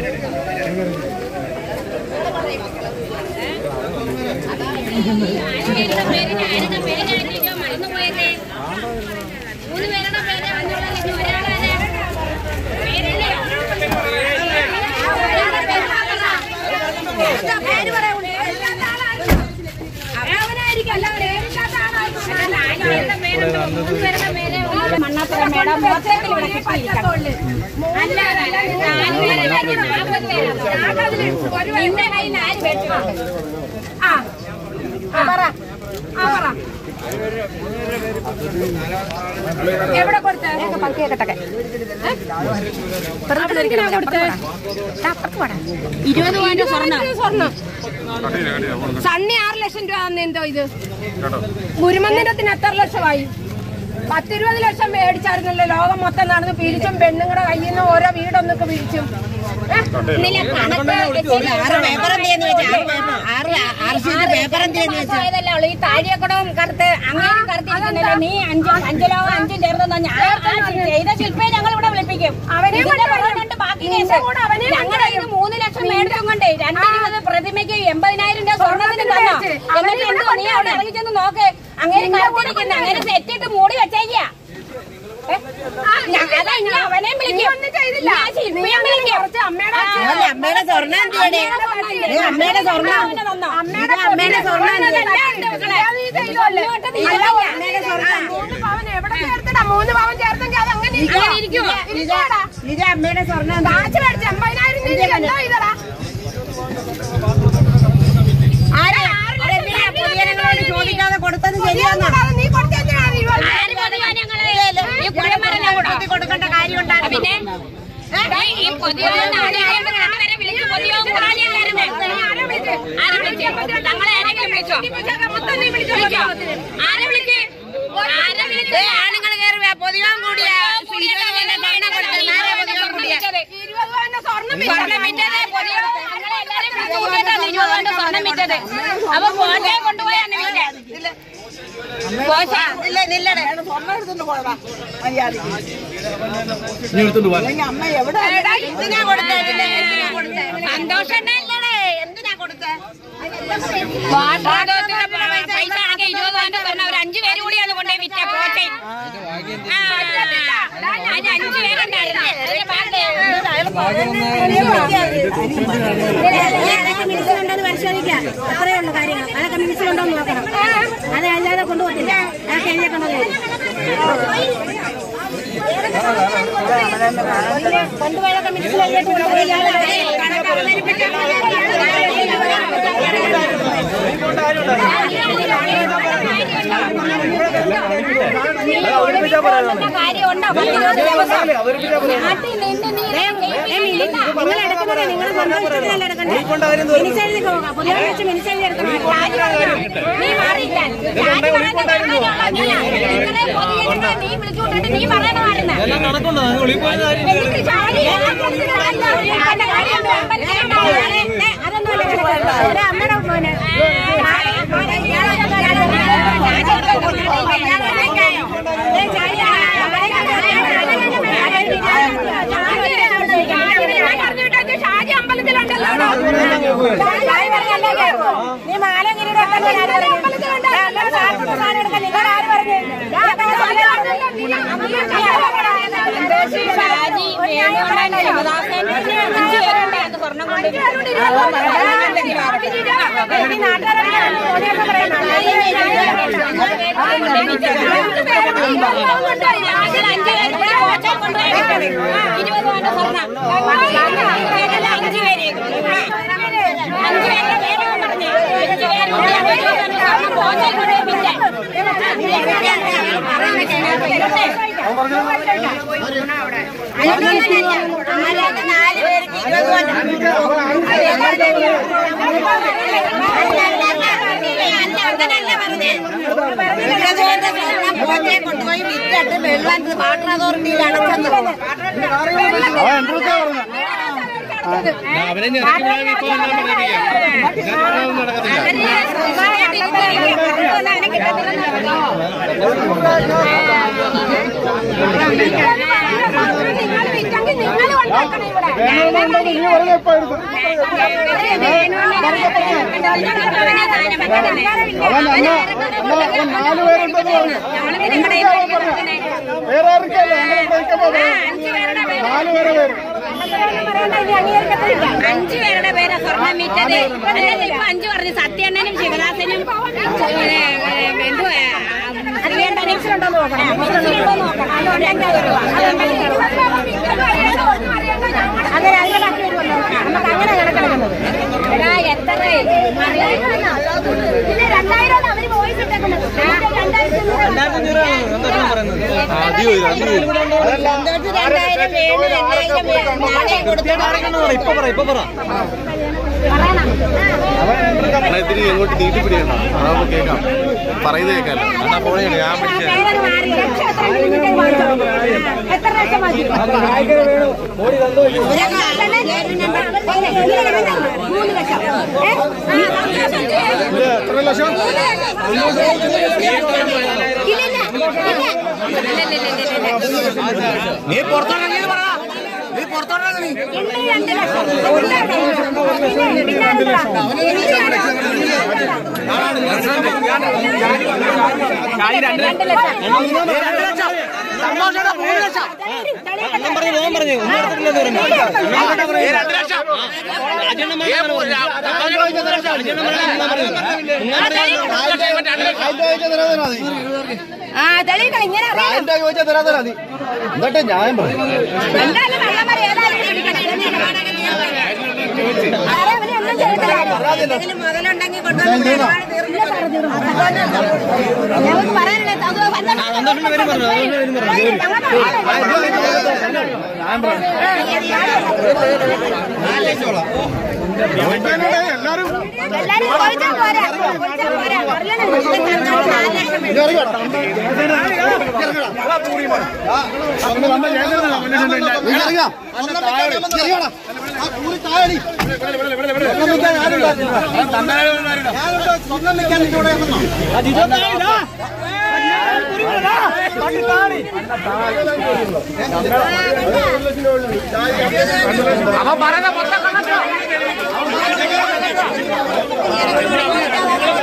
പേരുടെ പേര് ഞാനിത് പേരാക്കിക്കോ മറന്നു പോയതേ മൂന്ന് പേരുടെ പേരെ വന്നുള്ളത് ഒരാളാണ് പേരല്ലേ പേര് പറയാവുള്ളൂ അവനായിരിക്കും എല്ലാവരും മണ്ണാപ്പുറം മേഡം മൊത്തത്തിൽ ഇവിടെ കിട്ടിയിരിക്കണം അല്ല നിന്റെ കയ്യിൽ ആര് വെച്ചിട്ടുണ്ട് ആ ആ, പറ ആ പറ എവിടെ കൊടുത്ത പങ്കേക്കട്ടെ ഇരുപത് പവന്റെ സ്വർണ്ണം സ്വർണ്ണം സണ്ണി ആറ് ലക്ഷം രൂപ തന്ന എന്തോ ഇത് ഗുരുമന്ദിരത്തിന് എത്ര ലക്ഷമായി പത്തിരുപത് ലക്ഷം മേടിച്ചായിരുന്നല്ലോ ലോകം മൊത്തം നടന്ന് പിരിച്ചും പെണ്ണുങ്ങളുടെ കയ്യിൽ നിന്ന് ഓരോ വീടൊന്നൊക്കെ പിരിച്ചും ഏ? ഇതിലെ കണക്ക് പോയതല്ലേ ഉള്ളൂ. ഈ താഴിയക്കുടവും കറുത്ത് അങ്ങനെ കറുത്തിരിക്കുന്നില്ല നീ അഞ്ചും അഞ്ചിലോ അഞ്ചും ചേർന്ന് ഞാൻ ചെയ്ത ശില്പയെ ഞങ്ങൾ ഇവിടെ വിളിപ്പിക്കും അവനെ പറയുന്നുണ്ട് ബാക്കി കേസ് ഞങ്ങളുടെ ഇത് മൂന്ന് ലക്ഷം മേടിച്ചും കൊണ്ടേ രണ്ടിരുപത് പ്രതിമയ്ക്ക് എൺപതിനായിരം രൂപ സ്വർണ്ണത്തിന് തന്നോ എന്നിട്ട് എന്തോ നീ അവിടെ ഇറങ്ങി ചെന്ന് നോക്ക് അങ്ങനെ കറുത്തിരിക്കുന്ന അങ്ങനെ സെറ്റിട്ട് മൂടി വെച്ചേക്കാ അതാ ഇനി അവനെയും വിളിക്കും ഞാൻ ശില്പിയെ വിളിക്കും അതല്ല, അമ്മയുടെ സ്വർണ്ണം എന്തിയുടെ അമ്മയുടെ സ്വർണ്ണം അമ്മയുടെ അമ്മയുടെ സ്വർണ്ണം മൂന്ന് പവൻ എവിടെ ചേർത്തടാ മൂന്ന് പവൻ ചേർത്തെങ്കിൽ അത് അങ്ങനെ ഇരിക്കുമോ? ഇരിക്കുമോടാ? ഇത് അമ്മയുടെ സ്വർണ്ണം കാശ് മേടിച്ച് എൺപതിനായിരം രൂപ എന്താ ഇതടാ ആരാ അതെന്തിനാ പൊതുജനങ്ങളോട് ചോദിക്കാതെ കൊടുത്തത് ശരിയാന്നോ അത് നീ കൊടുത്തേച്ചാ മതി. ഇവൾ കുത്തി കൊടുക്കേണ്ട കാര്യം ഉണ്ടായിരുന്നു പിന്നെ ഈ പൊതുയോഗം വരെ വിളിച്ച് പൊതുയോഗം കൂടാതെയായിരുന്നു. ആരെ വിളിച്ച്? ആരെ വിളിച്ച്? ഞങ്ങളെ ആരെങ്കിലും വിളിച്ചോ? വിളിച്ചോ? ആരെ വിളിച്ച്? ആരെ വിളിച്ച്? ആണുങ്ങൾ കയറി പൊതുവാൻ കൂടിയ ഇരുപത് കൊല്ലം സ്വർണ്ണം കൊടുത്തത് നാളെ പൊതുവാൻ കൂടിയ ഇരുപത് പവന്റെ സ്വർണ്ണം സ്വർണ്ണം വിറ്റത് പൊതുയോഗം ഞങ്ങളെ എല്ലാവരെയും വിളിച്ച് കൂട്ടിയിട്ടാണ് ഇരുപത് പവന്റെ സ്വർണ്ണം വിറ്റത് അപ്പൊ കോട്ടയെ കൊണ്ടുപോയാണ് വിറ്റത് കോശ ഇല്ല നില്ലടെ എടാ, എന്തിനാ കൊടുത്തതില്ലേ എന്തിനാ കൊടുത്തേ സന്തോഷം ഇല്ലടേ എന്തിനാ കൊടുത്തേ വാട്ടറാദോത്തിന്റെ പൈസ ആണെങ്കിൽ ഇരുപത് പവന്റെ സ്വർണ്ണം ഒരു അഞ്ചു പേര് കൂടിയാണ് കൊണ്ടേ വിറ്റ കോച്ചെ അതിന് അഞ്ചു പേരുണ്ടായിരുന്നു അതിന് പാടില്ലേ? അതൊക്കെ മിനിസിലുണ്ടെന്ന് പരിശോധിക്കാം അത്രയേ ഉള്ളൂ കാര്യങ്ങൾ അതൊക്കെ മിനിസിലുണ്ടോ എന്ന് നോക്കണം അത് അല്ലാതെ കൊണ്ടുപോകത്തില്ല അതൊക്കെ എഴുതിയ കൊണ്ടുപോയതൊക്കെ മിനിസിൽ എഴുതിയിട്ട് കാര്യമുണ്ടോ? പത്തിരുപത് ദിവസം. നാട്ടിൽ നിന്ന് നീ നിങ്ങൾ എടുക്കുന്നത് നിങ്ങൾ സന്തോഷത്തിലല്ല എടുക്കണ്ടേ മിനിസ് എഴുതി പോകാം പുതിയ വെച്ച് മിനിസ് എഴുതി എടുക്കണം നീ മാറിയില്ല. ഞാൻ പറയുന്നത് അങ്ങനെയുള്ള അല്ല. നിങ്ങളെ പൊതുജനങ്ങളെ നീ വിളിച്ചുകൊണ്ടിട്ട് നീ പറയണമായിരുന്നു. എനിക്ക് ശാരീരിക അല്ല. അതിന്റെ കാര്യം അമ്പലത്തിലുണ്ടായിരുന്നു. അതൊന്നും അമ്മയുടെ മോനെ ഷാജി അമ്പലത്തിലുണ്ടല്ലോ നീ മാല ഷാജി വേണുഗോപാൽ ശിവദാസൻ അഞ്ചു പേരുണ്ടായിരുന്നു സ്വർണം കൊണ്ട് ഇരുപത് പവന്റെ സ്വർണം അഞ്ചു പേര് അഞ്ചു പേരുടെ പേര് പറഞ്ഞു അഞ്ചു പേര് കൂടി ഇരുപത് പവന്റെ സ്വർണം പോച്ചാൽ കൊണ്ടുപോയി നാല് പേർക്ക് ഇരുപത് കൊല്ലം പോച്ചെ കൊണ്ടുപോയി വിറ്റിട്ട് വെള്ളം വാട്ടർ അതോറിറ്റിയിൽ അടച്ചത് വിറ്റത് അവനെ ഞെരക്കി വിടാൻ ഇപ്പൊ എല്ലാം പറഞ്ഞിരിക്കുകയാണ്. ഇതിനകത്തൊന്നും നടക്കത്തില്ല. നിങ്ങൾ വിറ്റെങ്കിൽ നിങ്ങൾ ഉണ്ടാക്കണം ഇവിടെ അവൻ അന്ന അന്ന നാല് പേരുണ്ടെന്ന് പറഞ്ഞു വേറെ ആർക്കല്ല ഞങ്ങൾ കഴിക്കുമ്പോ നാല് പേരെ പേര് അഞ്ചു പേരുടെ പേര് സ്വർണം വിറ്റത് അല്ലല്ല ഇപ്പൊ അഞ്ചു പറഞ്ഞു സത്യണ്ണനും ശിവദാസനും പിന്നെ, ഏ, എന്തുവാ ശ്രീകണ്ഠനും അത് രണ്ട് ബാക്കി വരുമല്ലോ നമുക്ക് അങ്ങനെ കണക്കെടുക്കുന്നത് എടാ, എത്ര പിന്നെ രണ്ടായിരം അവര് വോയിസ് ഇട്ടേക്കുന്നത് രണ്ടായിരം വേണു രണ്ടായിരം വേണു നാളെ കൊടുത്തിട്ട് ഇപ്പൊ പറ ഇപ്പൊ പറ അവൻ ഇത്തിരി എങ്ങോട്ട് നീട്ടിപ്പിടിയണ്ട അതാവുമ്പോ കേൾക്കാം പറയുന്നത് കേൾക്കാല്ലോ എന്നാ പോണേ ഞാൻ പിടിച്ചേ പേരൊന്ന് മാറി ലക്ഷം എത്ര രൂപയ്ക്ക് വാങ്ങിച്ചോ? എത്ര ലക്ഷം മതി മൂന്ന് ലക്ഷം ഏ? ഇത് എത്ര ലക്ഷം നീ പുറത്തോട്ടെങ്കിൽ പറ നീ പുറത്തോട്ടെ ഇന്ന് രണ്ട് ലക്ഷം പിന്നെ പിന്നെ ആരെന്താ? എനിക്ക് രണ്ട് ലക്ഷം സന്തോഷയുടെ മൂന്ന് ലക്ഷം എണ്ണം പറഞ്ഞു പോകാൻ പറഞ്ഞു ഒന്നും എടുത്തിട്ടില്ലെന്ന് പറഞ്ഞു രണ്ട് ലക്ഷം രാജണ്ണൻ ആ തെളിയിക്കണം ഇങ്ങനെ അറിയാം ചോദിച്ചാൽ തരാ തരാ നീ എന്നിട്ട് ന്യായം പറയും എന്തായാലും വെള്ളം വരെ ഏതായാലും കുടിക്കണം. ആരെ അവനെ ഒന്നും ചെയ്തിട്ടില്ല. മുതലുണ്ടെങ്കിൽ ഞങ്ങൾക്ക് പറയാനുള്ളത് അത് വന്ന- സന്തോഷിന്റെ പേരും പറഞ്ഞു സന്തോഷിന്റെ പേരും പറഞ്ഞു എല്ലാരും എല്ലാരും ചോദിച്ചാ പോരാ. ചോദിച്ചാ പോരാ. അറിയണം. നാല് ലക്ഷം ഇനി ഇറങ്ങി വാ. അന്ന് നമ്മൾ ജയിലിലാണ് മനുഷ്യനില്ല. നീ ഇറങ്ങിയാ? നീ ഇറങ്ങിയാടാ. ആ കൂലി താഴെടി. സ്വർണ്ണം വിൽക്കാൻ ആരുണ്ടായിരുന്നില്ല. ഞാനുണ്ട്. സ്വർണ്ണം വിൽക്കാൻ നിന്റെ കൂടെ വന്നോ? അപ്പൊ പറയുന്ന മൊത്തം കണക്കാ